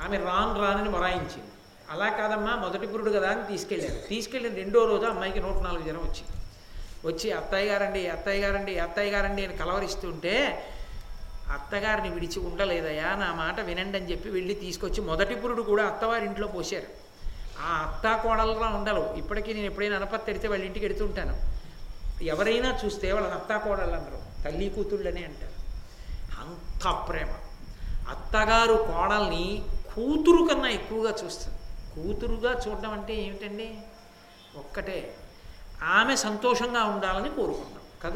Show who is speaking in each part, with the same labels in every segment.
Speaker 1: ఆమె రాను రానని మొరాయించింది అలా కాదమ్మా మొదటి పురుడు కదా అని తీసుకెళ్ళారు తీసుకెళ్ళిన రెండో రోజు అమ్మాయికి నూట నాలుగు జనం వచ్చింది వచ్చి అత్తయ్య గారండి అత్తయ్య గారండి అత్తయ్య గారండి అని కలవరిస్తుంటే అత్తగారిని విడిచి ఉండలేదయా నా మాట వినండి అని చెప్పి వెళ్ళి తీసుకొచ్చి మొదటి పురుడు కూడా అత్తవారింట్లో పోశారు ఆ అత్త కోడలుగా ఉండరు ఇప్పటికీ నేను ఎప్పుడైనా అనపత్తి ఎడితే వాళ్ళ ఇంటికి ఎడుతుంటాను ఎవరైనా చూస్తే వాళ్ళని అత్తా కోడళ్ళు అనరు తల్లి కూతుళ్ళనే అంటారు అంత ప్రేమ అత్తగారు కోడల్ని కూతురు కన్నా ఎక్కువగా చూస్తుంది కూతురుగా చూడడం అంటే ఏమిటండి ఒక్కటే ఆమె సంతోషంగా ఉండాలని కోరుకుంటాం కదా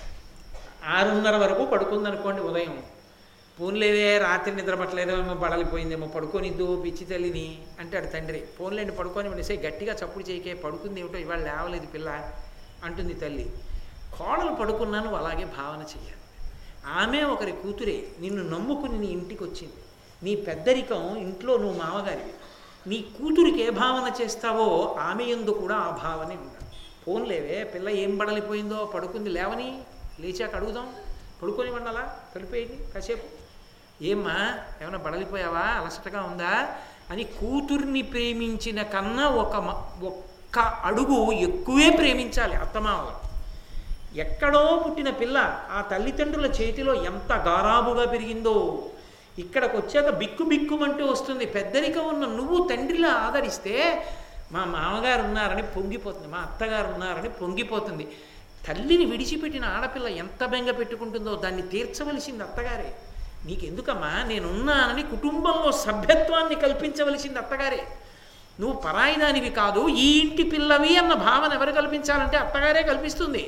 Speaker 1: ఆరున్నర వరకు పడుకుందనుకోండి ఉదయం పోన్లేవే రాత్రి నిద్ర పట్టలేదేమో బడలిపోయిందేమో పడుకోనిద్దు పిచ్చి తల్లిని అంటాడు తండ్రి పోన్లేండి పడుకొని వినేసే గట్టిగా చప్పుడు చేయకే పడుకుంది ఏమిటో ఇవాళ లేవలేదు పిల్ల అంటుంది తల్లి కోడలు పడుకున్నా నువ్వు అలాగే భావన చెయ్యాలి ఆమె ఒకరి కూతురే నిన్ను నమ్ముకుని నీ ఇంటికి వచ్చింది నీ పెద్దరికం ఇంట్లో నువ్వు మామగారివి నీ కూతురికి ఏ భావన చేస్తావో ఆమె ఎందు కూడా ఆ భావనే ఉండాలి పోన్లేవే పిల్ల ఏం బడలిపోయిందో పడుకుంది లేవని లేచాక అడుగుదాం పడుకొని వండాలా తలిపోయింది కాసేపు ఏమ్మా ఏమైనా బడలిపోయావా అలసటగా ఉందా అని కూతుర్ని ప్రేమించిన కన్నా ఒక మ- ఒక్క అడుగు ఎక్కువే ప్రేమించాలి అత్తమామలు ఎక్కడో పుట్టిన పిల్ల ఆ తల్లిదండ్రుల చేతిలో ఎంత గారాబుగా పెరిగిందో ఇక్కడికి వచ్చాక బిక్కు బిక్కుమంటూ వస్తుంది పెద్దరికం ఉన్న నువ్వు తండ్రిలా ఆదరిస్తే మా మామగారు ఉన్నారని పొంగిపోతుంది మా అత్తగారు ఉన్నారని పొంగిపోతుంది తల్లిని విడిచిపెట్టిన ఆడపిల్ల ఎంత బెంగ పెట్టుకుంటుందో దాన్ని తీర్చవలసింది అత్తగారే నీకెందుకమ్మా నేనున్నానని కుటుంబంలో సభ్యత్వాన్ని కల్పించవలసింది అత్తగారే నువ్వు పరాయిదానివి కాదు ఈ ఇంటి పిల్లవి అన్న భావన ఎవరు కల్పించాలంటే అత్తగారే కల్పిస్తుంది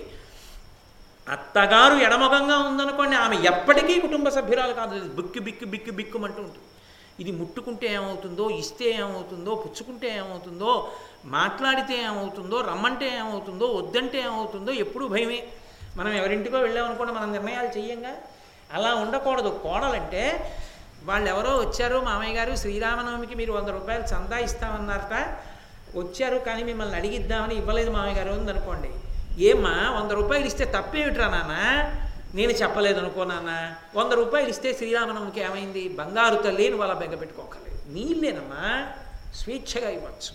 Speaker 1: అత్తగారు ఎడమొగంగా ఉందనుకోండి ఆమె ఎప్పటికీ కుటుంబ సభ్యురాలు కాదు ఇది బిక్కు బిక్కు బిక్కు బిక్కుమంటూ ఉంటుంది ఇది ముట్టుకుంటే ఏమవుతుందో ఇస్తే ఏమవుతుందో పుచ్చుకుంటే ఏమవుతుందో మాట్లాడితే ఏమవుతుందో రమ్మంటే ఏమవుతుందో వద్దంటే ఏమవుతుందో ఎప్పుడూ భయమే మనం ఎవరింటికో వెళ్ళామనుకోండి మనం నిర్ణయాలు చెయ్యంగా అలా ఉండకూడదు కోడలంటే వాళ్ళు ఎవరో వచ్చారు మామయ్య గారు శ్రీరామనవమికి మీరు వంద రూపాయలు చందా ఇస్తామన్నారట వచ్చారు కానీ మిమ్మల్ని అడిగిద్దామని ఇవ్వలేదు మామయ్య గారు ఉందనుకోండి ఏమ్మా వంద రూపాయలు ఇస్తే తప్పేమిట్రా నాన్న నేను చెప్పలేదు అనుకో నాన్న వంద రూపాయలు ఇస్తే శ్రీరామనవమికి ఏమైంది బంగారు తల్లిని వాళ్ళ బెంగ పెట్టుకోకర్లేదు నీళ్ళేనమ్మా స్వేచ్ఛగా ఇవ్వచ్చు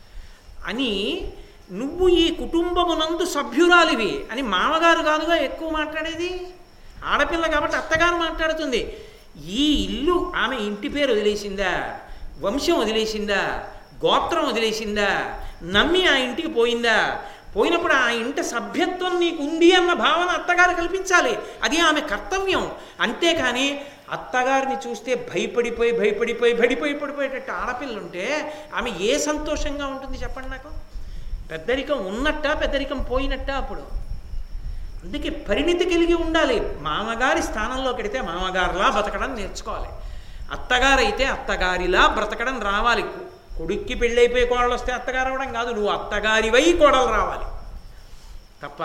Speaker 1: అని నువ్వు ఈ కుటుంబమునందు సభ్యురాలివి అని మామగారు కాదుగా ఎక్కువ మాట్లాడేది ఆడపిల్ల కాబట్టి అత్తగారు మాట్లాడుతుంది ఈ ఇల్లు ఆమె ఇంటి పేరు వదిలేసిందా వంశం వదిలేసిందా గోత్రం వదిలేసిందా నమ్మి ఆ ఇంటికి పోయిందా పోయినప్పుడు ఆ ఇంటి సభ్యత్వం నీకు ఉంది అన్న భావన అత్తగారు కల్పించాలి అది ఆమె కర్తవ్యం అంతేకాని అత్తగారిని చూస్తే భయపడిపోయి భయపడిపోయి భయపడి పడిపోయేటట్టు ఆడపిల్ల ఉంటే ఆమె ఏ సంతోషంగా ఉంటుంది చెప్పండి నాకు పెద్దరికం ఉన్నట్ట పెద్దరికం పోయినట్ట అప్పుడు అందుకే పరిణితి కలిగి ఉండాలి మామగారి స్థానంలో పెడితే మామగారిలా బతకడం నేర్చుకోవాలి అత్తగారైతే అత్తగారిలా బ్రతకడం రావాలి కొడుక్కి పెళ్ళైపోయి కోడలు వస్తే అత్తగారు అవడం కాదు నువ్వు అత్తగారివై కోడలు రావాలి తప్ప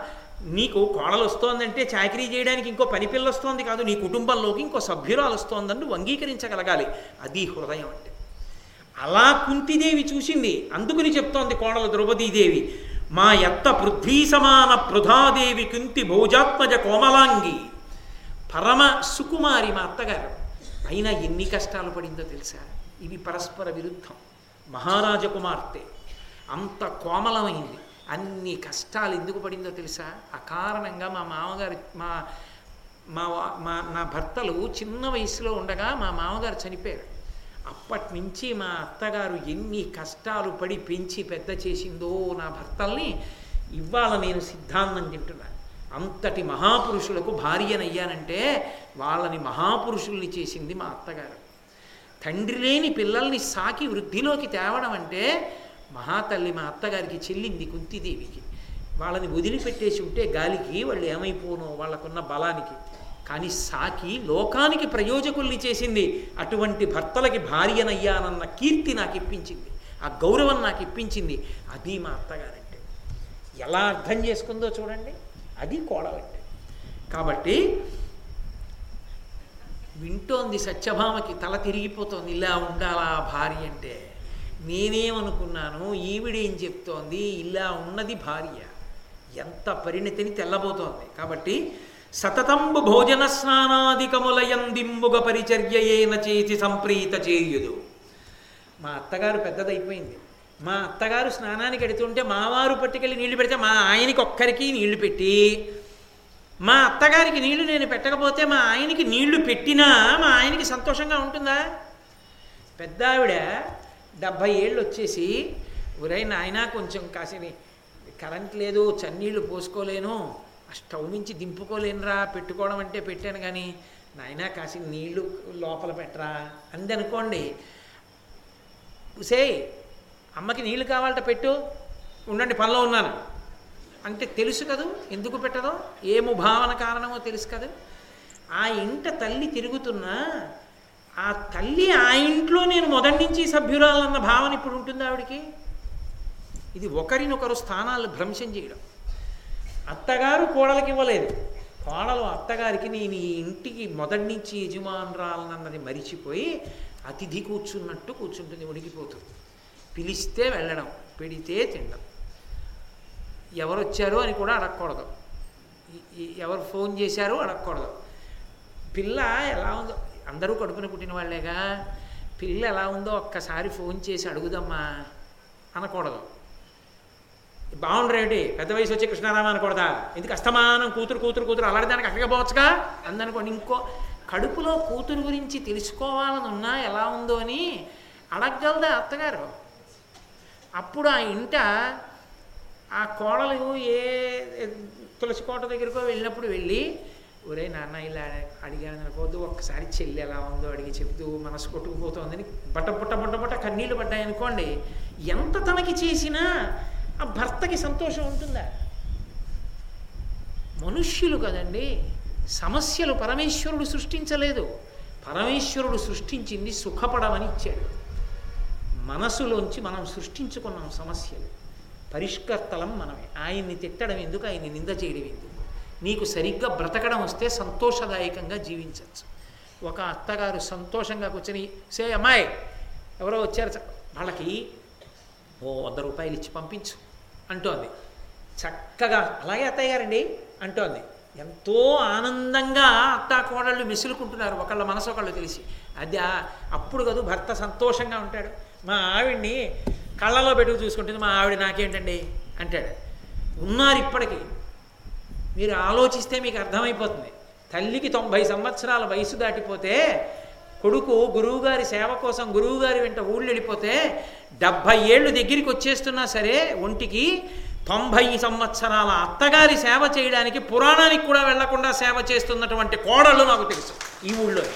Speaker 1: నీకు కోడలు వస్తోందంటే చాకరీ చేయడానికి ఇంకో పని పిల్ల వస్తోంది కాదు నీ కుటుంబంలోకి ఇంకో సభ్యురాలు వస్తోందని నువ్వు అంగీకరించగలగాలి అది హృదయం అంటే అలా కుంతిదేవి చూసింది అందుకుని చెప్తోంది కోడలు ద్రౌపదీదేవి మా ఎత్త పృథ్వీ సమాన పృథాదేవి కుంతి భోజాత్మజ కోమలాంగి పరమ సుకుమారి మా అత్తగారు అయినా ఎన్ని కష్టాలు పడిందో తెలుసా ఇవి పరస్పర విరుద్ధం మహారాజ కుమార్తె అంత కోమలమైంది అన్ని కష్టాలు ఎందుకు పడిందో తెలుసా అకారణంగా మా మామగారు మా మా వా- మా నా భర్తలు చిన్న వయసులో ఉండగా మా మామగారు చనిపోయారు అప్పటి నుంచి మా అత్తగారు ఎన్ని కష్టాలు పడి పెంచి పెద్ద చేసిందో నా భర్తల్ని ఇవాళ నేను సిద్ధాంతం తింటున్నాను అంతటి మహాపురుషులకు భార్యనయ్యానంటే వాళ్ళని మహాపురుషుల్ని చేసింది మా అత్తగారు తండ్రి లేని పిల్లల్ని సాకి వృద్ధిలోకి తేవడం అంటే మహాతల్లి మా అత్తగారికి చెల్లింది కుంతిదేవికి వాళ్ళని వదిలిపెట్టేసి ఉంటే గాలికి వాళ్ళు ఏమైపోనో వాళ్ళకున్న బలానికి కానీ సాకి లోకానికి ప్రయోజకుల్ని చేసింది అటువంటి భర్తలకి భార్యనయ్యానన్న కీర్తి నాకు ఇప్పించింది ఆ గౌరవం నాకు ఇప్పించింది అది మా అత్తగారంటే ఎలా అర్థం చేసుకుందో చూడండి అది కోడలంటే కాబట్టి వింటోంది సత్యభామకి తల తిరిగిపోతోంది ఇలా ఉండాలా భార్య అంటే నేనేమనుకున్నాను ఈవిడేం చెప్తోంది ఇలా ఉన్నది భార్య ఎంత పరిణతిని తెల్లబోతోంది కాబట్టి సతతంబు భోజన స్నానాదికములయందింబుగ పరిచర్యయేన చేసి సంప్రీత చేయుదు మా అత్తగారు పెద్దదైపోయింది మా అత్తగారు స్నానానికి ఎడుతుంటే మావారు పట్టుకెళ్ళి నీళ్లు పెడితే మా ఆయనకి ఒక్కరికి నీళ్లు పెట్టి మా అత్తగారికి నీళ్లు నేను పెట్టకపోతే మా ఆయనకి నీళ్లు పెట్టినా మా ఆయనకి సంతోషంగా ఉంటుందా పెద్ద ఆవిడ డెబ్భై ఏళ్ళు వచ్చేసి ఒరే నాయనా కొంచెం కాసిని కరెంట్ లేదు చన్నీళ్ళు పోసుకోలేను ఆ స్టవ్ నుంచి దింపుకోలేనురా పెట్టుకోవడం అంటే పెట్టాను కానీ నాయనా కాసి నీళ్లు లోపల పెట్టరా అందనుకోండి ఉసే అమ్మకి నీళ్లు కావాలట పెట్టు ఉండండి పనిలో ఉన్నాను అంటే తెలుసు కదూ ఎందుకు పెట్టదో ఏము భావన కారణమో తెలుసు కదా ఆ ఇంట తల్లి తిరుగుతున్నా ఆ తల్లి ఆ ఇంట్లో నేను మొదటి నుంచి సభ్యురాలన్న భావన ఇప్పుడు ఉంటుంది ఆవిడికి ఇది ఒకరినొకరు స్థానాలు భ్రంశం చేయడం అత్తగారు కోడలకి ఇవ్వలేదు కోడలు అత్తగారికి నేను ఈ ఇంటికి మొదటి నుంచి యజమానురాలన్నది మరిచిపోయి అతిథి కూర్చున్నట్టు కూర్చుంటుంది ఉడికిపోతుంది పిలిస్తే వెళ్ళడం పెడితే తినడం ఎవరు వచ్చారు అని కూడా అడగకూడదు ఈ- ఈ- ఎవరు ఫోన్ చేశారు అడగకూడదు పిల్ల ఎలా ఉందో అందరూ కడుపున పుట్టిన వాళ్ళేగా పిల్ల ఎలా ఉందో ఒక్కసారి ఫోన్ చేసి అడుగుదమ్మా అనకూడదు బాగుండ్రేటి పెద్ద వయసు వచ్చి కృష్ణారామ అనకూడదా ఎందుకు అస్తమానం కూతురు కూతురు కూతురు అలాంటి దానికి అక్కడికి పోవచ్చుగా అందనుకోండి ఇంకో కడుపులో కూతురు గురించి తెలుసుకోవాలని ఉన్నా ఎలా ఉందో అని అడగగలదా అత్తగారు అప్పుడు ఆ ఇంట ఆ కోడలు ఏ తులసి కోట దగ్గరకో వెళ్ళినప్పుడు వెళ్ళి ఒరే నాన్న ఇలా అడిగాను అనుకోవద్దు ఒక్కసారి చెల్లి ఎలా ఉందో అడిగి చెప్తూ మనసు కొట్టుకుపోతోందని బట్ట బుట్ట బుట్ట బుట్ట కన్నీళ్ళు పడ్డాయి అనుకోండి ఎంత తనకి చేసినా ఆ భర్తకి సంతోషం ఉంటుందా మనుష్యులు కదండి సమస్యలు పరమేశ్వరుడు సృష్టించలేదు పరమేశ్వరుడు సృష్టించింది సుఖపడమని ఇచ్చాడు మనసులోంచి మనం సృష్టించుకున్నాం సమస్యలు పరిష్కర్తలం మనమే ఆయన్ని తిట్టడం ఎందుకు ఆయన్ని నింద చేయడం ఎందుకు నీకు సరిగ్గా బ్రతకడం వస్తే సంతోషదాయకంగా జీవించవచ్చు ఒక అత్తగారు సంతోషంగా కూర్చొని సే అమ్మాయి ఎవరో వచ్చారు చ- వాళ్ళకి ఓ వంద రూపాయలు ఇచ్చి పంపించు అంటోంది చక్కగా అలాగే అత్తయ్య గారండి అంటోంది ఎంతో ఆనందంగా అత్త కోడళ్ళు మెసులుకుంటున్నారు ఒకళ్ళ మనసు ఒకళ్ళు తెలిసి అది ఆ- అప్పుడు కదూ భర్త సంతోషంగా ఉంటాడు మా ఆవిడ్ని కళ్ళలో పెట్టుకు చూసుకుంటుంది మా ఆవిడ నాకేంటండి అంటాడు ఉన్నారు ఇప్పటికీ మీరు ఆలోచిస్తే మీకు అర్థమైపోతుంది తల్లికి తొంభై సంవత్సరాల వయసు దాటిపోతే కొడుకు గురువుగారి సేవ కోసం గురువుగారి వెంట ఊళ్ళు వెళ్ళిపోతే డెబ్భై ఏళ్ళు దగ్గరికి వచ్చేస్తున్నా సరే ఒంటికి తొంభై సంవత్సరాల అత్తగారి సేవ చేయడానికి పురాణానికి కూడా వెళ్లకుండా సేవ చేస్తున్నటువంటి కోడళ్ళు నాకు తెలుసు ఈ ఊళ్ళో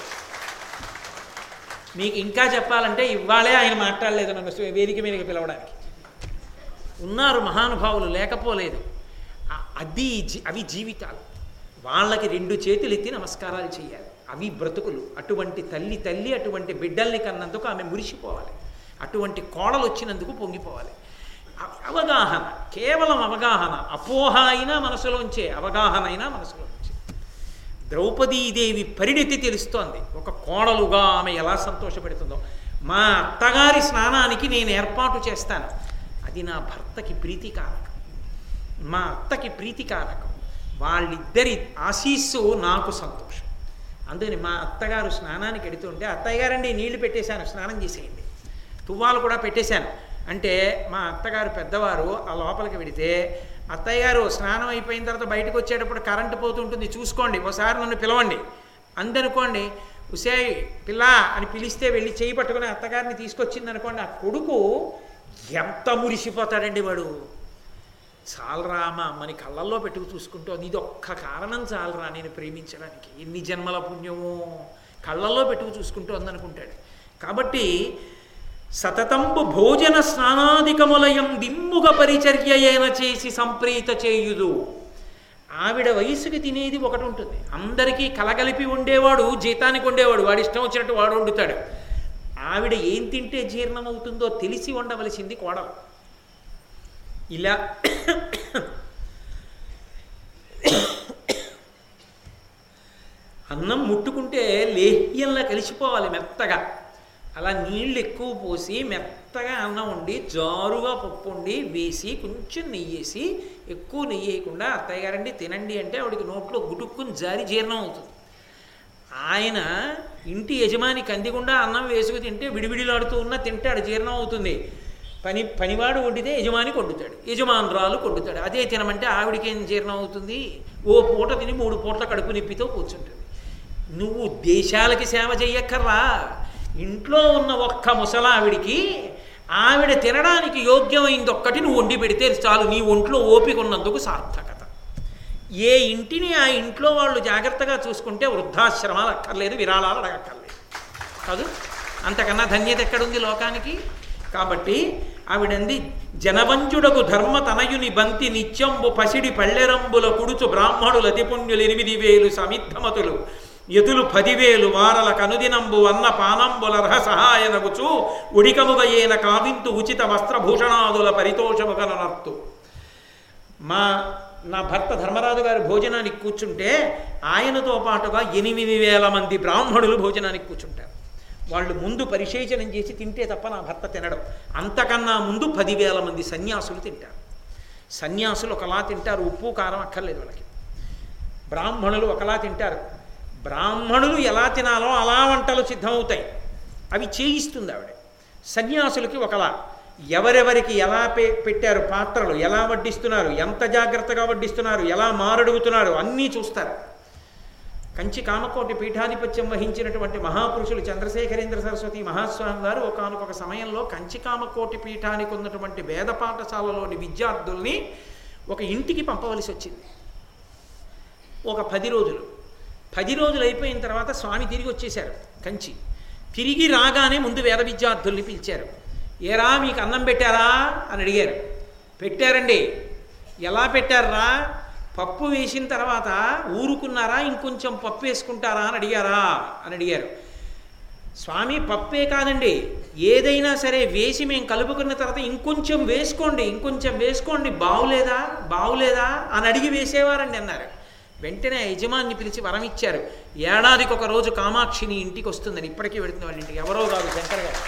Speaker 1: మీకు ఇంకా చెప్పాలంటే ఇవాళే ఆయన మాట్లాడలేదు నన్ను వేదిక మీదకి పిలవడానికి ఉన్నారు మహానుభావులు లేకపోలేదు ఆ- అది జీ- అవి జీవితాలు వాళ్ళకి రెండు చేతులు ఎత్తి నమస్కారాలు చేయాలి అవి బ్రతుకులు అటువంటి తల్లి తల్లి అటువంటి బిడ్డల్ని కన్నందుకు ఆమె మురిసిపోవాలి అటువంటి కోడలు వచ్చినందుకు పొంగిపోవాలి అ- అవగాహన కేవలం అవగాహన అపోహ అయినా మనసులోంచే అవగాహన అయినా మనసులోంచే ద్రౌపదీదేవి పరిణితి తెలుస్తోంది ఒక కోడలుగా ఆమె ఎలా సంతోషపెడుతుందో మా అత్తగారి స్నానానికి నేను ఏర్పాటు చేస్తాను అది నా భర్తకి ప్రీతికారకం మా అత్తకి ప్రీతికారకం వాళ్ళిద్దరి ఆశీస్సు నాకు సంతోషం అందుకని మా అత్తగారు స్నానానికి ఎడుతుంటే అత్తయ్య గారండి నీళ్లు పెట్టేశాను స్నానం చేసేయండి తువ్వాలు కూడా పెట్టేశాను అంటే మా అత్తగారు పెద్దవారు ఆ లోపలికి వెడితే అత్తయ్య గారు స్నానం అయిపోయిన తర్వాత బయటకు వచ్చేటప్పుడు కరెంటు పోతుంటుంది చూసుకోండి ఒకసారి నన్ను పిలవండి అందనుకోండి ఉసే పిల్ల అని పిలిస్తే వెళ్ళి చేయి పట్టుకుని అత్తగారిని తీసుకొచ్చింది అనుకోండి ఆ కొడుకు ఎంత మురిసిపోతాడండి వాడు చాలరా మా అమ్మని కళ్ళల్లో పెట్టుకు చూసుకుంటోంది ఇది ఒక్క కారణం చాలరా నేను ప్రేమించడానికి ఎన్ని జన్మల పుణ్యమో కళ్ళల్లో పెట్టుకు చూసుకుంటోంది అనుకుంటాడు కాబట్టి సతతంబు భోజన స్నానాధికములయం దిమ్ముగ పరిచర్యయేన చేసి సంప్రీత చేయుదు ఆవిడ వయసుకి తినేది ఒకటి ఉంటుంది అందరికీ కలగలిపి ఉండేవాడు జీతానికి ఉండేవాడు వాడి ఇష్టం వచ్చినట్టు వాడు వండుతాడు ఆవిడ ఏం తింటే జీర్ణమవుతుందో తెలిసి ఉండవలసింది కోడలు ఇలా అన్నం ముట్టుకుంటే లేహ్యంలా కలిసిపోవాలి మెత్తగా అలా నీళ్ళు ఎక్కువ పోసి మెత్తగా అన్నం వండి జారుగా పప్పు వండి వేసి కొంచెం నెయ్యి వేసి ఎక్కువ నెయ్యి వేయకుండా అత్తయ్య గారండి తినండి అంటే ఆవిడకి నోట్లో గుటుక్కుని జారి జీర్ణం అవుతుంది ఆయన ఇంటి యజమాని కందికుండా అన్నం వేసుకు తింటే విడివిడిలాడుతూ ఉన్నా తింటాడు జీర్ణం అవుతుంది పని పనివాడు వండితే యజమాని కొడుతాడు యజమానురాలు కొడుతాడు అదే తినమంటే ఆవిడికి ఏం జీర్ణం అవుతుంది ఓ పూట తిని మూడు పూటల కడుపు నొప్పితో కూర్చుంటుంది నువ్వు దేశాలకి సేవ చెయ్యక్కర్లా ఇంట్లో ఉన్న ఒక్క ముసలావిడికి ఆవిడ తినడానికి యోగ్యమైంది ఒక్కటి నువ్వు వండి పెడితే చాలు నీ ఒంట్లో ఓపిక ఉన్నందుకు సార్థకత ఏ ఇంటిని ఆ ఇంట్లో వాళ్ళు జాగ్రత్తగా చూసుకుంటే వృద్ధాశ్రమాలు అక్కర్లేదు విరాళాలు అడగక్కర్లేదు కాదు అంతకన్నా ధన్యత ఎక్కడుంది లోకానికి కాబట్టి ఆవిడంది జనవంజుడకు ధర్మ తనయుని బంతి నిత్యంబు పసిడి పళ్ళెరంబుల కుడుచు బ్రాహ్మణుల అతిపుణ్యులు ఎనిమిది వేలు సమిద్ధమతులు యతులు పదివేలు వారల కనుదినంబు అన్న పానంబుల రహ సహాయనగుచు ఉడికముగయేన కావింతు ఉచిత వస్త్రభూషణాదుల పరితోషముగనర్తు మా నా భర్త ధర్మరాజు గారు భోజనానికి కూర్చుంటే ఆయనతో పాటుగా ఎనిమిది వేల మంది బ్రాహ్మణులు భోజనానికి కూర్చుంటారు వాళ్ళు ముందు పరిశేచనం చేసి తింటే తప్ప నా భర్త తినడం అంతకన్నా ముందు పదివేల మంది సన్యాసులు తింటారు సన్యాసులు ఒకలా తింటారు ఉప్పు కారం అక్కర్లేదు వాళ్ళకి బ్రాహ్మణులు ఒకలా తింటారు బ్రాహ్మణులు ఎలా తినాలో అలా వంటలు సిద్ధమవుతాయి అవి చేయిస్తుంది ఆవిడ సన్యాసులకి ఒకలా ఎవరెవరికి ఎలా పె పెట్టారు పాత్రలు ఎలా వడ్డిస్తున్నారు ఎంత జాగ్రత్తగా వడ్డిస్తున్నారు ఎలా మారడుగుతున్నారు అన్నీ చూస్తారు కంచి కామకోటి పీఠాధిపత్యం వహించినటువంటి మహాపురుషులు చంద్రశేఖరేంద్ర సరస్వతి మహాస్వామి గారు ఒకనొక సమయంలో కంచి కామకోటి పీఠానికి ఉన్నటువంటి వేద పాఠశాలలోని విద్యార్థుల్ని ఒక ఇంటికి పంపవలసి వచ్చింది ఒక పది రోజులు పది రోజులు అయిపోయిన తర్వాత స్వామి తిరిగి వచ్చేశారు కంచి తిరిగి రాగానే ముందు వేద విద్యార్థుల్ని పిలిచారు ఏరా మీకు అన్నం పెట్టారా అని అడిగారు పెట్టారండి ఎలా పెట్టారా పప్పు వేసిన తర్వాత ఊరుకున్నారా ఇంకొంచెం పప్పు వేసుకుంటారా అని అడిగారా అని అడిగారు స్వామి పప్పే కాదండి ఏదైనా సరే వేసి మేము కలుపుకున్న తర్వాత ఇంకొంచెం వేసుకోండి ఇంకొంచెం వేసుకోండి బావులేదా బావులేదా అని అడిగి వేసేవారండి అన్నారు వెంటనే యజమాన్ని పిలిచి వరం ఇచ్చారు ఏడాదికి ఒక రోజు కామాక్షిని ఇంటికి వస్తుందని ఇప్పటికీ వెళుతుంది వాళ్ళ ఇంటికి ఎవరో కాదు శంకర్ గారు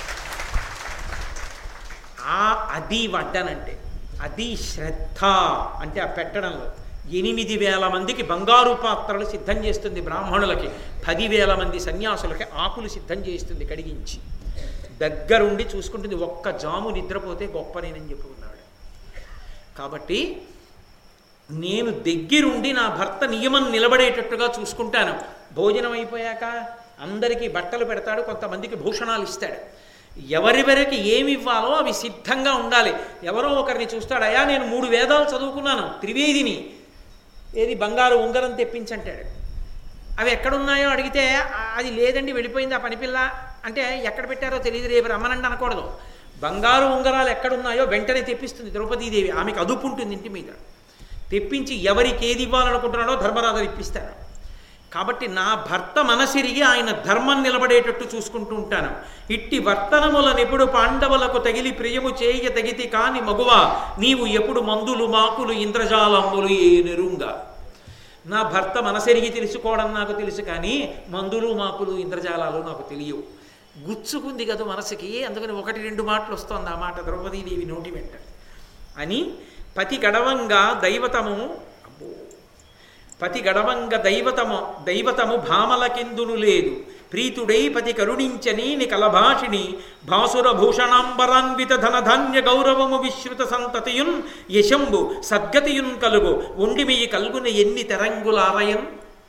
Speaker 1: ఆ అది వడ్డనంటే అది శ్రద్ధ అంటే ఆ పెట్టడంలో ఎనిమిది వేల మందికి బంగారు పాత్రలు సిద్ధం చేస్తుంది బ్రాహ్మణులకి పదివేల మంది సన్యాసులకి ఆకులు సిద్ధం చేస్తుంది కడిగించి దగ్గరుండి చూసుకుంటుంది ఒక్క జాము నిద్రపోతే గొప్పనేనని చెప్పుకున్నాడు కాబట్టి నేను దగ్గరుండి నా భర్త నియమం నిలబడేటట్టుగా చూసుకుంటాను భోజనం అయిపోయాక అందరికీ బట్టలు పెడతాడు కొంతమందికి భూషణాలు ఇస్తాడు ఎవరెవరికి ఏమి ఇవ్వాలో అవి సిద్ధంగా ఉండాలి ఎవరో ఒకరిని చూస్తాడు అయ్యా నేను మూడు వేదాలు చదువుకున్నాను త్రివేదిని ఏది బంగారు ఉంగరం తెప్పించంటాడు అవి ఎక్కడున్నాయో అడిగితే "ఆ, అది లేదండి వెళ్ళిపోయింది ఆ పనిపిల్ల అంటే ఎక్కడ పెట్టారో తెలియదు రేపు రమ్మనండి అనకూడదు బంగారు ఉంగరాలు ఎక్కడున్నాయో వెంటనే తెప్పిస్తుంది ద్రౌపదీదేవి ఆమెకు అదుపు ఉంటుంది ఇంటి మీద తెప్పించి ఎవరికి ఏది ఇవ్వాలనుకుంటున్నాడో ధర్మరాజు ఇప్పిస్తాడు కాబట్టి నా భర్త మనసిరిగి ఆయన ధర్మం నిలబడేటట్టు చూసుకుంటూ ఉంటాను ఇట్టి వర్తనముల నిపుడు పాండవులకు తగిలి ప్రియము చేయ తగితి కాని మగువ నీవు ఎప్పుడు మందులు మాకులు ఇంద్రజాలములు ఏ నెరుంగా నా భర్త మనసెరిగి తెలుసుకోవడం నాకు తెలుసు కానీ మందులు మాకులు ఇంద్రజాలాలు నాకు తెలియవు గుచ్చుకుంది కదా మనసుకి అందుకని ఒకటి రెండు మాటలు వస్తోంది ఆ మాట ద్రౌపదీదేవి నోటి వెంట అని పతి గడవంగా దైవతము అబ్బో పతి గడవంగ దైవతము దైవతము భామలకెందును లేదు ప్రీతుడై పతి కరుణించని ని కలభాషిణి భాసుర భూషణాంబరాన్విత ధనధాన్య గౌరవము విశ్రుత సంతతియున్ యశంబు సద్గతియున్ కలుగు ఉండిమియి కల్గున ఎన్ని తెరంగులారయన్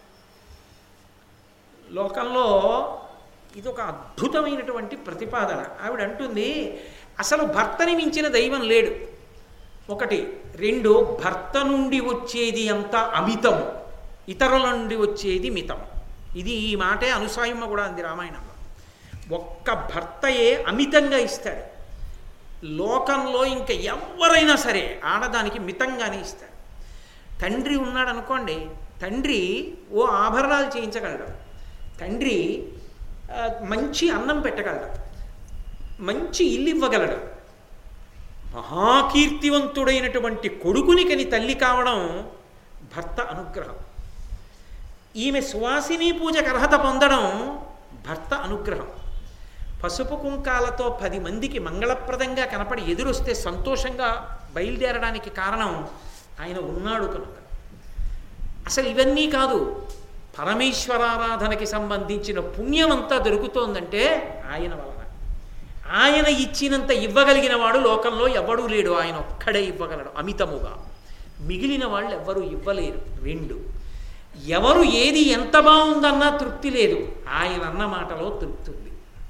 Speaker 1: లోకంలో ఇది ఒక అద్భుతమైనటువంటి ప్రతిపాదన ఆవిడ అంటుంది అసలు భర్తని మించిన దైవం లేడు ఒకటి రెండు భర్త నుండి వచ్చేది అంత అమితము ఇతరుల నుండి వచ్చేది మితం ఇది ఈ మాటే అనుసాయమ్మ కూడా అంది రామాయణంలో ఒక్క భర్తయే అమితంగా ఇస్తాడు లోకంలో ఇంకా ఎవరైనా సరే ఆడదానికి మితంగానే ఇస్తాడు తండ్రి ఉన్నాడు అనుకోండి తండ్రి ఓ ఆభరణాలు చేయించగలడు తండ్రి ఆ, మంచి అన్నం పెట్టగలడు మంచి ఇల్లు ఇవ్వగలడు మహాకీర్తివంతుడైనటువంటి కొడుకుని కని తల్లి కావడం భర్త అనుగ్రహం ఈమె సువాసిని పూజకు అర్హత పొందడం భర్త అనుగ్రహం పసుపు కుంకాలతో పది మందికి మంగళప్రదంగా కనపడి ఎదురొస్తే సంతోషంగా బయలుదేరడానికి కారణం ఆయన ఉన్నాడు కనుక అసలు ఇవన్నీ కాదు పరమేశ్వరారాధనకి సంబంధించిన పుణ్యమంతా దొరుకుతోందంటే ఆయన వలన ఆయన ఇచ్చినంత ఇవ్వగలిగిన వాడు లోకంలో ఎవ్వడూ లేడు ఆయన ఒక్కడే ఇవ్వగలడు అమితముగా మిగిలిన వాళ్ళు ఎవ్వరూ ఇవ్వలేరు రెండు ఎవరు ఏది ఎంత బాగుందన్నా తృప్తి లేదు ఆయన అన్న మాటలో తృప్తి ఉంది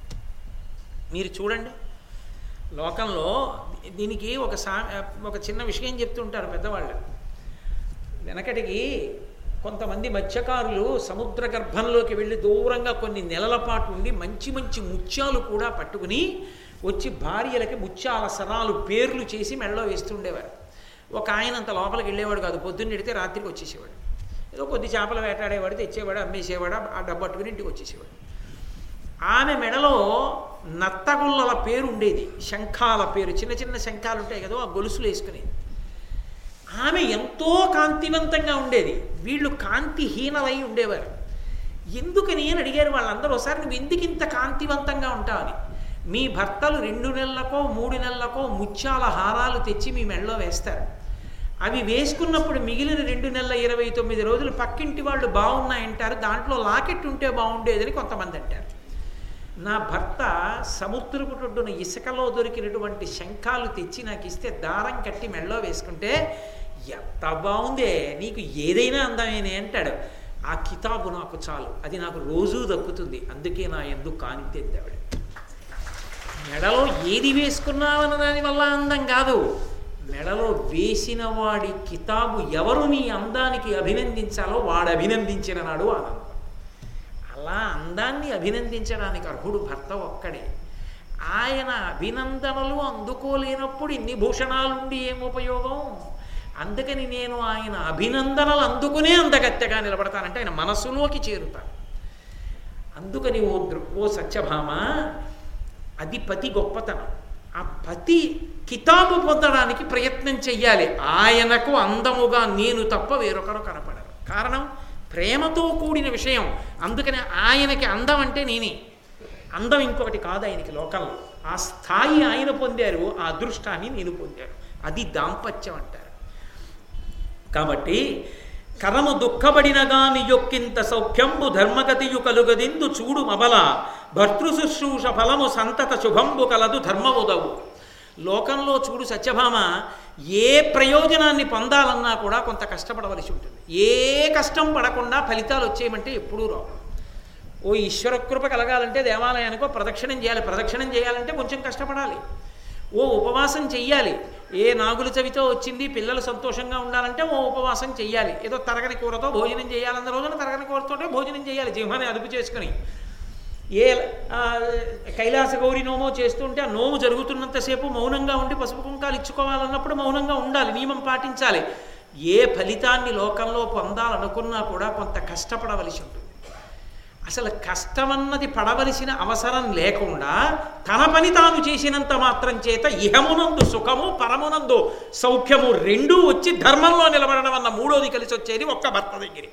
Speaker 1: మీరు చూడండి లోకంలో దీనికి ఒక సా ఒక చిన్న విషయం చెప్తుంటారు పెద్దవాళ్ళు వెనకటికి కొంతమంది మత్స్యకారులు సముద్ర గర్భంలోకి వెళ్ళి దూరంగా కొన్ని నెలల పాటు ఉండి మంచి మంచి ముత్యాలు కూడా పట్టుకుని వచ్చి భార్యలకి ముత్యాల సరాలు పేర్లు చేసి మెడలో వేస్తుండేవారు ఒక ఆయన అంత లోపలికి వెళ్ళేవాడు కాదు పొద్దున్న ఎడితే రాత్రికి వచ్చేసేవాడు ఏదో కొద్ది చేపలు వేటాడేవాడు తెచ్చేవాడు అమ్మేసేవాడు ఆ డబ్బు పట్టుకుని ఇంటికి వచ్చేసేవాడు ఆమె మెడలో నత్తగుల్లల పేరు ఉండేది శంఖాల పేరు చిన్న చిన్న శంఖాలు ఉంటాయి కదా ఆ గొలుసులు వేసుకునేది ఆమె ఎంతో కాంతివంతంగా ఉండేది వీళ్ళు కాంతిహీనలై ఉండేవారు ఎందుకని అని అడిగారు వాళ్ళందరూ ఒకసారి నువ్వు ఎందుకు ఇంత కాంతివంతంగా ఉంటావని మీ భర్తలు రెండు నెలలకో మూడు నెలలకో ముత్యాల హారాలు తెచ్చి మీ మెడలో వేస్తారు అవి వేసుకున్నప్పుడు మిగిలిన రెండు నెలల ఇరవై తొమ్మిది రోజులు పక్కింటి వాళ్ళు బాగున్నాయంటారు దాంట్లో లాకెట్ ఉంటే బాగుండేదని కొంతమంది అంటారు నా భర్త సముద్రపు ఒడ్డున ఇసుకలో దొరికినటువంటి శంఖాలు తెచ్చి నాకు ఇస్తే దారం కట్టి మెడలో వేసుకుంటే ఎంత బాగుందే నీకు ఏదైనా అందమేనే అంటాడు ఆ కితాబు నాకు చాలు అది నాకు రోజూ దక్కుతుంది అందుకే నా ఎందుకు కానితేద్దావిడ మెడలో ఏది వేసుకున్నావన్న దాని వల్ల అందం కాదు మెడలో వేసిన వాడి కితాబు ఎవరు నీ అందానికి అభినందించాలో వాడు అభినందించిన నాడు ఆనందం అలా అందాన్ని అభినందించడానికి అర్హుడు భర్త ఒక్కడే ఆయన అభినందనలు అందుకోలేనప్పుడు ఇన్ని భూషణాలుండి ఏం ఉపయోగం అందుకని నేను ఆయన అభినందనలు అందుకునే అందగత్తెగా నిలబడతానంటే ఆయన మనసులోకి చేరుతాను అందుకని ఓ దృ- ఓ సత్యభామ అది పతి గొప్పతనం ఆ పతి కితాబు పొందడానికి ప్రయత్నం చెయ్యాలి ఆయనకు అందముగా నేను తప్ప వేరొకరు కనపడరు కారణం ప్రేమతో కూడిన విషయం అందుకని ఆయనకి అందం అంటే నేనే అందం ఇంకొకటి కాదు ఆయనకి లోకంలో ఆ స్థాయి ఆయన పొందారు ఆ అదృష్టాన్ని నేను పొందాను అది దాంపత్యం అంటారు కాబట్టి కరము దుఃఖపడిన గాని యొక్కింత సౌఖ్యంబు ధర్మగతియు కలుగదిందు చూడు మబల భర్తృ శుశ్రూష ఫలము సంతత శుభంబు కలదు ధర్మముదవు లోకంలో చూడు సత్యభామ ఏ ప్రయోజనాన్ని పొందాలన్నా కూడా కొంత కష్టపడవలసి ఉంటుంది ఏ కష్టం పడకుండా ఫలితాలు వచ్చేయమంటే ఎప్పుడూ రావు ఓ ఈశ్వర కృప కలగాలంటే దేవాలయానికో ప్రదక్షిణం చేయాలి ప్రదక్షిణం చేయాలంటే కొంచెం కష్టపడాలి ఓ ఉపవాసం చెయ్యాలి ఏ నాగుల చవితో వచ్చింది పిల్లలు సంతోషంగా ఉండాలంటే ఓ ఉపవాసం చెయ్యాలి ఏదో తరగని కూరతో భోజనం చేయాలన్న రోజున తరగని కూరతోటే భోజనం చేయాలి జిహ్మని అదుపు చేసుకుని ఏ ఆ, కైలాస గౌరి నోమో చేస్తుంటే ఆ నోము జరుగుతున్నంతసేపు మౌనంగా ఉండి పసుపు కుంకాలు ఇచ్చుకోవాలన్నప్పుడు మౌనంగా ఉండాలి నియమం పాటించాలి ఏ ఫలితాన్ని లోకంలో పొందాలనుకున్నా కూడా కొంత కష్టపడవలసి ఉంటుంది అసలు కష్టమన్నది పడవలసిన అవసరం లేకుండా తన పని తాను చేసినంత మాత్రం చేత ఇహమునందు సుఖము పరమునందు సౌఖ్యము రెండూ వచ్చి ధర్మంలో నిలబడడం అన్న మూడోది కలిసి వచ్చేది ఒక్క భర్త దగ్గర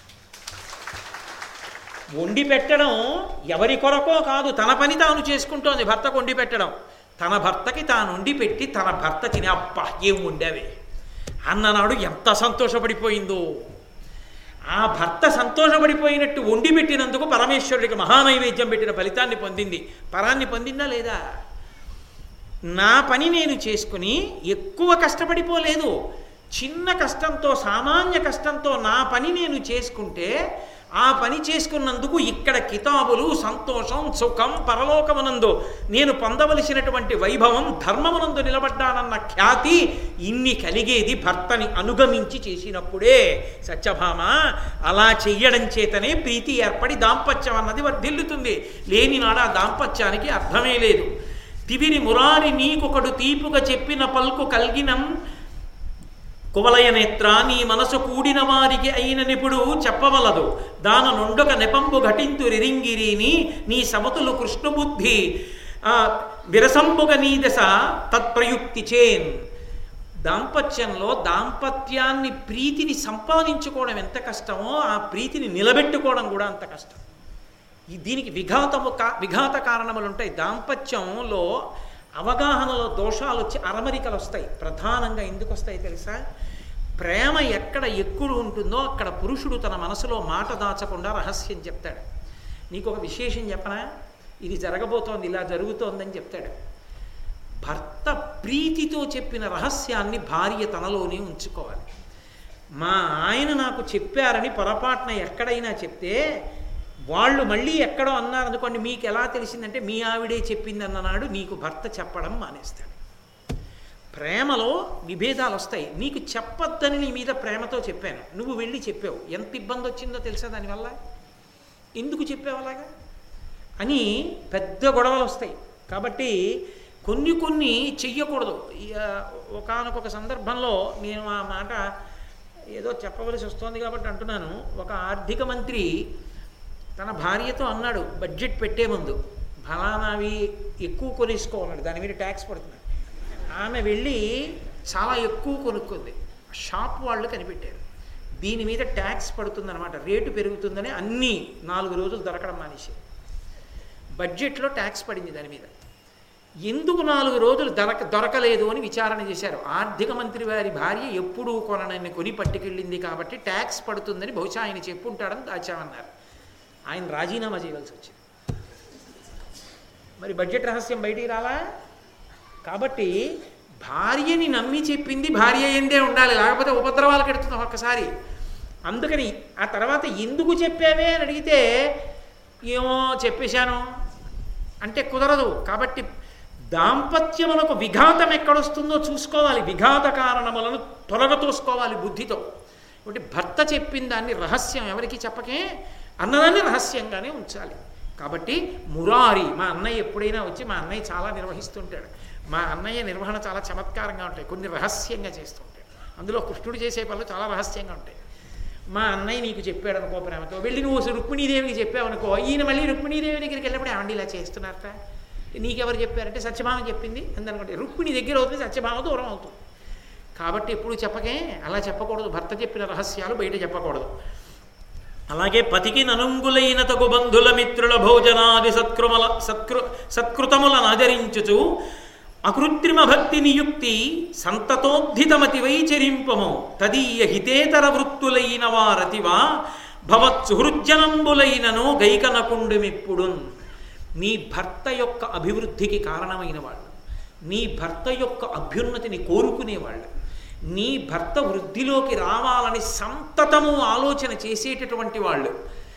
Speaker 1: వండి పెట్టడం ఎవరి కొరకో కాదు తన పని తాను చేసుకుంటోంది భర్తకు వండి పెట్టడం తన భర్తకి తాను వండి పెట్టి తన భర్త తిని అబ్బా ఏం వండావే అన్ననాడు ఎంత సంతోషపడిపోయిందో ఆ భర్త సంతోషపడిపోయినట్టు వండి పెట్టినందుకు పరమేశ్వరుడికి మహానైవేద్యం పెట్టిన ఫలితాన్ని పొందింది పరాన్ని పొందిందా లేదా నా పని నేను చేసుకుని ఎక్కువ కష్టపడిపోలేదు చిన్న కష్టంతో సామాన్య కష్టంతో నా పని నేను చేసుకుంటే ఆ పని చేసుకున్నందుకు ఇక్కడ కితాబులు సంతోషం సుఖం పరలోకమునందు నేను పొందవలసినటువంటి వైభవం ధర్మమునందు నిలబడ్డానన్న ఖ్యాతి ఇన్ని కలిగేది భర్తని అనుగమించి చేసినప్పుడే సత్యభామ అలా చెయ్యడం చేతనే ప్రీతి ఏర్పడి దాంపత్యం అన్నది వర్ధిల్లుతుంది లేని నాడు ఆ దాంపత్యానికి అర్థమే లేదు తివిరి మురారి నీకొకడు తీపుగా చెప్పిన పల్కు కల్గినం కువలయ నేత్ర నీ మనసు కూడిన వారికి అయిన నిపుడు చెప్పవలదు దాన నుండొక నెపంబు ఘటింతు రిరింగిరిని నీ సమతులు కృష్ణబుద్ధి ఆ, విరసంబుగ నీ దశ తత్ప్రయుక్తి చేన్ దాంపత్యంలో దాంపత్యాన్ని ప్రీతిని సంపాదించుకోవడం ఎంత కష్టమో ఆ ప్రీతిని నిలబెట్టుకోవడం కూడా అంత కష్టం ఈ దీనికి విఘాతము కా విఘాత కారణములు ఉంటాయి దాంపత్యంలో అవగాహనలో దోషాలు వచ్చి అరమరికలు వస్తాయి ప్రధానంగా ఎందుకు వస్తాయి తెలుసా ప్రేమ ఎక్కడ ఎక్కువ ఉంటుందో అక్కడ పురుషుడు తన మనసులో మాట దాచకుండా రహస్యం చెప్తాడు నీకు ఒక విశేషం చెప్పనా ఇది జరగబోతోంది ఇలా జరుగుతోందని చెప్తాడు భర్త ప్రీతితో చెప్పిన రహస్యాన్ని భార్య తనలోనే ఉంచుకోవాలి మా ఆయన నాకు చెప్పారని పొరపాటున ఎక్కడైనా చెప్తే వాళ్ళు మళ్ళీ ఎక్కడో అన్నారనుకోండి మీకు ఎలా తెలిసిందంటే మీ ఆవిడే చెప్పింది అన్ననాడు నీకు భర్త చెప్పడం మానేస్తాడు ప్రేమలో విభేదాలు వస్తాయి నీకు చెప్పొద్దని నీ మీద ప్రేమతో చెప్పాను నువ్వు వెళ్ళి చెప్పావు ఎంత ఇబ్బంది వచ్చిందో తెలుసా దానివల్ల ఎందుకు చెప్పావు అలాగా అని పెద్ద గొడవలు వస్తాయి కాబట్టి కొన్ని కొన్ని చెయ్యకూడదు ఒకనొక సందర్భంలో నేను ఆ మాట ఏదో చెప్పవలసి వస్తోంది కాబట్టి అంటున్నాను ఒక ఆర్థిక మంత్రి తన భార్యతో అన్నాడు బడ్జెట్ పెట్టే ముందు ఫలానావి ఎక్కువ కొనేసుకోవాలన్నాడు దాని మీద ట్యాక్స్ పడుతున్నాడు ఆమె వెళ్ళి చాలా ఎక్కువ కొనుక్కుంది షాప్ వాళ్ళు కనిపెట్టారు దీని మీద ట్యాక్స్ పడుతుందన్నమాట రేటు పెరుగుతుందని అన్నీ నాలుగు రోజులు దొరకడం మానేసి బడ్జెట్లో ట్యాక్స్ పడింది దాని మీద ఎందుకు నాలుగు రోజులు దొరక దొరకలేదు అని విచారణ చేశారు ఆర్థిక మంత్రి వారి భార్య ఎప్పుడూ కొననని కొని పట్టుకెళ్ళింది కాబట్టి ట్యాక్స్ పడుతుందని బహుశా ఆయన చెప్పుంటాడని దాచామన్నారు ఆయన రాజీనామా చేయవలసి వచ్చింది మరి బడ్జెట్ రహస్యం బయటికి రాలా కాబట్టి భార్యని నమ్మి చెప్పింది భార్య ఎందే ఉండాలి లేకపోతే ఉపద్రవాలు కడుతున్నాం ఒక్కసారి అందుకని ఆ తర్వాత ఎందుకు చెప్పావే అని అడిగితే ఏమో చెప్పేశాను అంటే కుదరదు కాబట్టి దాంపత్యములకు విఘాతం ఎక్కడొస్తుందో చూసుకోవాలి విఘాత కారణములను తొలగతోసుకోవాలి బుద్ధితో కాబట్టి భర్త చెప్పిన దాన్ని రహస్యం ఎవరికి చెప్పకే అన్నదాన్ని రహస్యంగానే ఉంచాలి కాబట్టి మురారి మా అన్నయ్య ఎప్పుడైనా వచ్చి మా అన్నయ్య చాలా నిర్వహిస్తుంటాడు మా అన్నయ్య నిర్వహణ చాలా చమత్కారంగా ఉంటాయి కొన్ని రహస్యంగా చేస్తుంటాడు అందులో కృష్ణుడు చేసే పనులు చాలా రహస్యంగా ఉంటాయి మా అన్నయ్య నీకు చెప్పాడు అనుకో ప్రేమతో వెళ్ళి నువ్వు రుక్మిణీదేవికి చెప్పావు అనుకో ఈయన మళ్ళీ రుక్మిణీదేవి దగ్గరికి వెళ్ళినప్పుడు ఏమండి ఇలా చేస్తున్నారట నీకెవరు చెప్పారంటే సత్యభామ చెప్పింది అందనుకుంటే రుక్మిణి దగ్గర అవుతుంది సత్యభామ దూరం అవుతుంది కాబట్టి ఎప్పుడు చెప్పకే అలా చెప్పకూడదు భర్త చెప్పిన రహస్యాలు బయట చెప్పకూడదు అలాగే పతికి ననుంగులైన తగు బంధుల మిత్రుల భోజనాది సత్కృమల సత్కృ సత్కృతములను ఆదరించుచు అకృత్రిమ భక్తి నియుక్తి సంతతోద్ధితమతి వైచరింపము తదీయ హితేతర వృత్తులైన వారతివా భవత్సుహృజ్జనంబులైనను గైకనకుండుమిప్పుడు నీ భర్త యొక్క అభివృద్ధికి కారణమైన వాళ్ళు నీ భర్త యొక్క అభ్యున్నతిని కోరుకునేవాళ్ళు నీ భర్త వృద్ధిలోకి రావాలని సంతతము ఆలోచన చేసేటటువంటి వాళ్ళు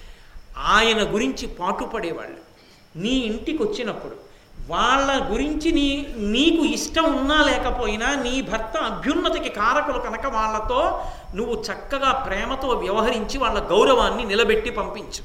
Speaker 1: ఆయన గురించి పాటుపడేవాళ్ళు నీ ఇంటికి వచ్చినప్పుడు వాళ్ళ గురించి నీ నీకు ఇష్టం ఉన్నా లేకపోయినా నీ భర్త అభ్యున్నతికి కారకులు కనుక వాళ్ళతో నువ్వు చక్కగా ప్రేమతో వ్యవహరించి వాళ్ళ గౌరవాన్ని నిలబెట్టి పంపించు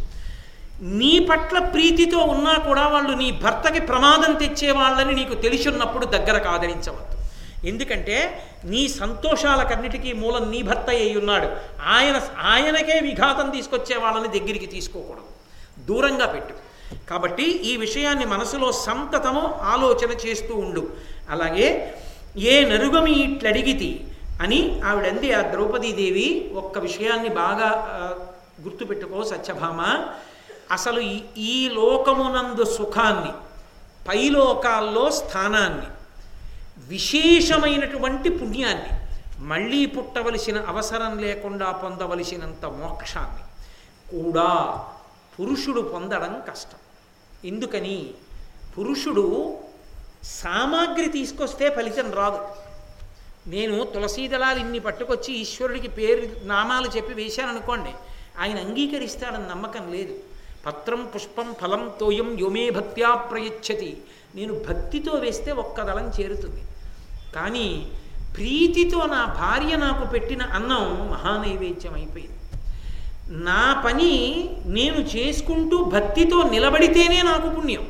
Speaker 1: నీ పట్ల ప్రీతితో ఉన్నా కూడా వాళ్ళు నీ భర్తకి ప్రమాదం తెచ్చే వాళ్ళని నీకు తెలిసిన్నప్పుడు దగ్గర కాదరించవద్దు ఎందుకంటే నీ సంతోషాలకన్నిటికీ మూలం నీ భర్త అయి ఉన్నాడు ఆయన ఆయనకే విఘాతం తీసుకొచ్చే వాళ్ళని దగ్గరికి తీసుకోకూడదు దూరంగా పెట్టు కాబట్టి ఈ విషయాన్ని మనసులో సంతతము ఆలోచన చేస్తూ ఉండు అలాగే ఏ నరుగమి ఇట్లడిగితి అని ఆవిడంది ఆ ద్రౌపదీదేవి ఒక్క విషయాన్ని బాగా గుర్తుపెట్టుకో సత్యభామ అసలు ఈ లోకమునందు సుఖాన్ని పైలోకాల్లో స్థానాన్ని విశేషమైనటువంటి పుణ్యాన్ని మళ్ళీ పుట్టవలసిన అవసరం లేకుండా పొందవలసినంత మోక్షాన్ని కూడా పురుషుడు పొందడం కష్టం ఎందుకని పురుషుడు సామాగ్రి తీసుకొస్తే ఫలితం రాదు నేను తులసీదళాలు ఇన్ని పట్టుకొచ్చి ఈశ్వరుడికి పేరు నామాలు చెప్పి వేశాను అనుకోండి ఆయన అంగీకరిస్తాడని నమ్మకం లేదు పత్రం పుష్పం ఫలం తోయం యోమే భక్త్యా ప్రయచ్చతి నేను భక్తితో వేస్తే ఒక్క దళం చేరుతుంది కానీ ప్రీతితో నా భార్య నాకు పెట్టిన అన్నం మహానైవేద్యం అయిపోయింది నా పని నేను చేసుకుంటూ భక్తితో నిలబడితేనే నాకు పుణ్యం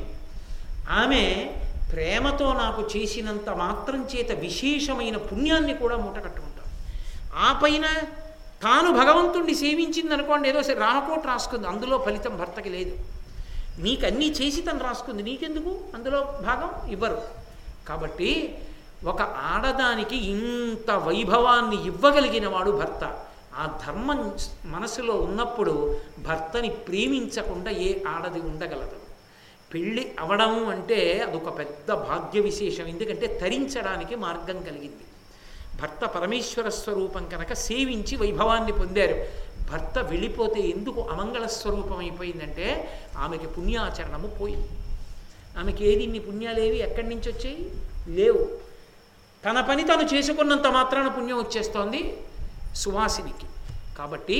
Speaker 1: ఆమె ప్రేమతో నాకు చేసినంత మాత్రం చేత విశేషమైన పుణ్యాన్ని కూడా మూట కట్టుకుంటాం ఆ పైన తాను భగవంతుణ్ణి సేవించింది అనుకోండి ఏదో రామకోట రాసుకుంది అందులో ఫలితం భర్తకి లేదు నీకు అన్నీ చేసి తను రాసుకుంది నీకెందుకు అందులో భాగం ఇవ్వరు కాబట్టి ఒక ఆడదానికి ఇంత వైభవాన్ని ఇవ్వగలిగిన వాడు భర్త ఆ ధర్మం మనసులో ఉన్నప్పుడు భర్తని ప్రేమించకుండా ఏ ఆడది ఉండగలదు పెళ్ళి అవడం అంటే అదొక పెద్ద భాగ్య విశేషం ఎందుకంటే తరించడానికి మార్గం కలిగింది భర్త పరమేశ్వర స్వరూపం కనుక సేవించి వైభవాన్ని పొందారు భర్త వెళ్ళిపోతే ఎందుకు అమంగళ స్వరూపం అయిపోయిందంటే ఆమెకి పుణ్యాచరణము పోయింది ఆమెకి ఏది ఇన్ని పుణ్యాలేవి ఎక్కడి నుంచి వచ్చాయి లేవు తన పని తను చేసుకున్నంత మాత్రాన పుణ్యం వచ్చేస్తోంది సువాసినికి కాబట్టి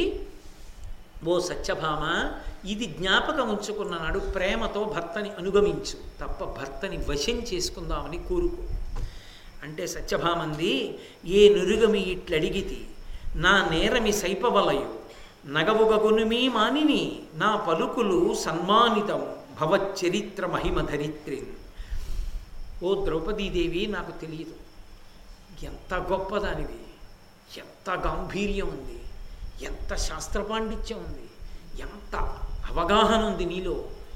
Speaker 1: ఓ సత్యభామ ఇది జ్ఞాపకం ఉంచుకున్న నాడు ప్రేమతో భర్తని అనుగమించు తప్ప భర్తని వశం చేసుకుందామని కోరుకో అంటే సత్యభామంది ఏ నురుగమి ఇట్లడిగితి నా నేరమి సైపవలయు నగవుగగునుమీ మానిని నా పలుకులు సన్మానితం భవచ్చరిత్ర మహిమ ధరిత్రిన్ ఓ ద్రౌపదీదేవి నాకు తెలియదు ఎంత గొప్పదానివి ఎంత గాంభీర్యం ఉంది ఎంత శాస్త్ర పాండిత్యం ఉంది ఎంత అవగాహన ఉంది నీలో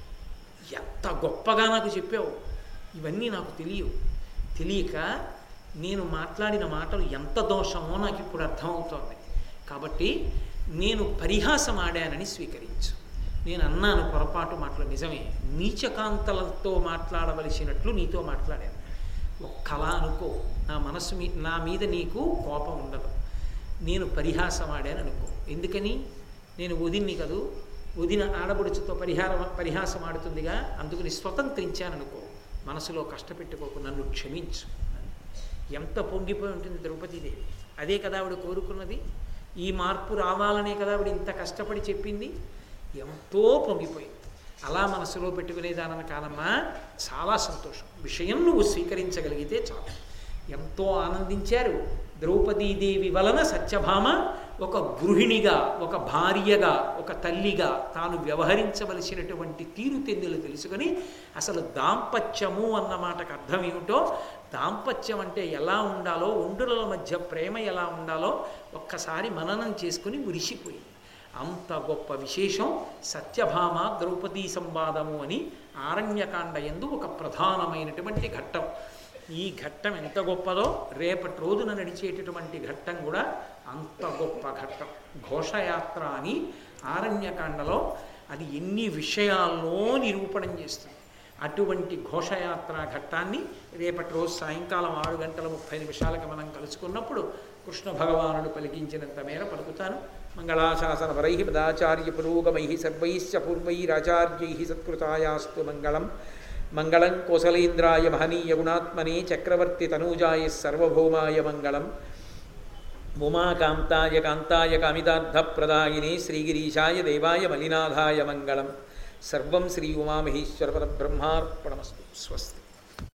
Speaker 1: ఎంత గొప్పగా నాకు చెప్పావు ఇవన్నీ నాకు తెలియవు తెలియక నేను మాట్లాడిన మాటలు ఎంత దోషమో నాకు ఇప్పుడు అర్థమవుతోంది కాబట్టి నేను పరిహాసం ఆడానని స్వీకరించు నేను అన్నాను పొరపాటు మాటలు నిజమే నీచకాంతలతో మాట్లాడవలసినట్లు నీతో మాట్లాడాను ఒక్కలా అనుకో నా మనసు మీ నా మీద నీకు కోపం ఉండదు నేను పరిహాసం ఆడాను అనుకో ఎందుకని నేను వదిన్ని కదూ వదిన ఆడబడుచుతో పరిహారం పరిహాసం ఆడుతుందిగా అందుకని స్వతంత్రించాననుకో మనసులో కష్టపెట్టుకోకు నన్ను క్షమించు ఎంత పొంగిపోయి ఉంటుంది ద్రౌపదీదేవి అదే కదా ఆవిడ కోరుకున్నది ఈ మార్పు రావాలనే కదా ఆవిడ ఇంత కష్టపడి చెప్పింది ఎంతో పొంగిపోయింది అలా మనసులో పెట్టుకునేదానని కాదమ్మా చాలా సంతోషం విషయం నువ్వు స్వీకరించగలిగితే చాలు ఎంతో ఆనందించారు ద్రౌపదీదేవి వలన సత్యభామ ఒక గృహిణిగా ఒక భార్యగా ఒక తల్లిగా తాను వ్యవహరించవలసినటువంటి తీరుతెన్నులు తెలుసుకొని అసలు దాంపత్యము అన్న మాటకు అర్థం ఏమిటో దాంపత్యం అంటే ఎలా ఉండాలో ఒండుల మధ్య ప్రేమ ఎలా ఉండాలో ఒక్కసారి మననం చేసుకుని మురిసిపోయింది అంత గొప్ప విశేషం సత్యభామ ద్రౌపదీ సంవాదము అని ఆరణ్యకాండ ఎందు ఒక ప్రధానమైనటువంటి ఘట్టం ఈ ఘట్టం ఎంత గొప్పదో రేపటి రోజున నడిచేటటువంటి ఘట్టం కూడా అంత గొప్ప ఘట్టం ఘోషయాత్ర అని ఆరణ్యకాండలో అది ఎన్ని విషయాల్లో నిరూపణం చేస్తుంది అటువంటి ఘోషయాత్ర ఘట్టాన్ని రేపటి రోజు సాయంకాలం ఆరు గంటల ముప్పై నిమిషాలకు మనం కలుసుకున్నప్పుడు కృష్ణ భగవానుడు పలికించినంత మేర పలుకుతాను మంగళాశాసన వరై పదాచార్య పురోగమై సర్వైశ్చ పూర్వైరాచార్యై సత్కృతాయాస్తు మంగళం మంగళం కోసలేంద్రాయ మహనీయ గుణాత్మనే చక్రవర్తి తనూజాయ సర్వభౌమాయ మంగళం ఉమాకాంతాయ కాంతాయ కామితార్థప్రదాయినే శ్రీగిరీశాయ దేవాయ మలినాథాయ మంగళం సర్వం శ్రీ ఉమామహేశ్వర పరబ్రహ్మార్పణమస్తు స్వస్తి